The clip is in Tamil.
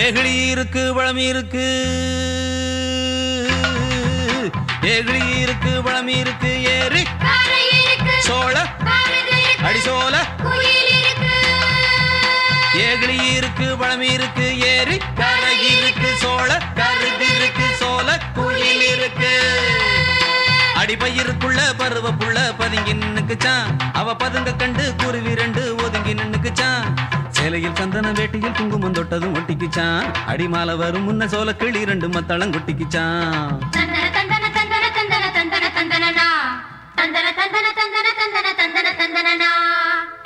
ஏகிழி இருக்கு பழமி இருக்கு ஏகிழி இருக்கு பழமி இருக்கு ஏறி காரை இருக்கு சோழ காரது இருக்கு அடிசோல குயில் இருக்கு ஏகிழி இருக்கு பழமி இருக்கு ஏறி கரை இருக்கு சோழ கருது இருக்கு சோல குயில் இருக்கு அடிபயிருக்குள்ள பருவ புள்ள பதுங்கி நின்னுக்குச்சான் அவ பதுங்க கண்டு குருவி ரெண்டு ஒதுங்கி நின்னுக்குச்சான் சேலையில் சந்தன வேட்டியில் குங்குமம் தொட்டதும் ஒட்டிக்குச்சான் அடிமால வரும் முன்ன சோல கிளி ரெண்டு மத்தளம் கொட்டிக்குச்சான் தந்தன தந்தன தந்தன தந்தன தந்தன தந்தனனா தந்தன தந்தன தந்தன தந்தன தந்தன தந்தனனா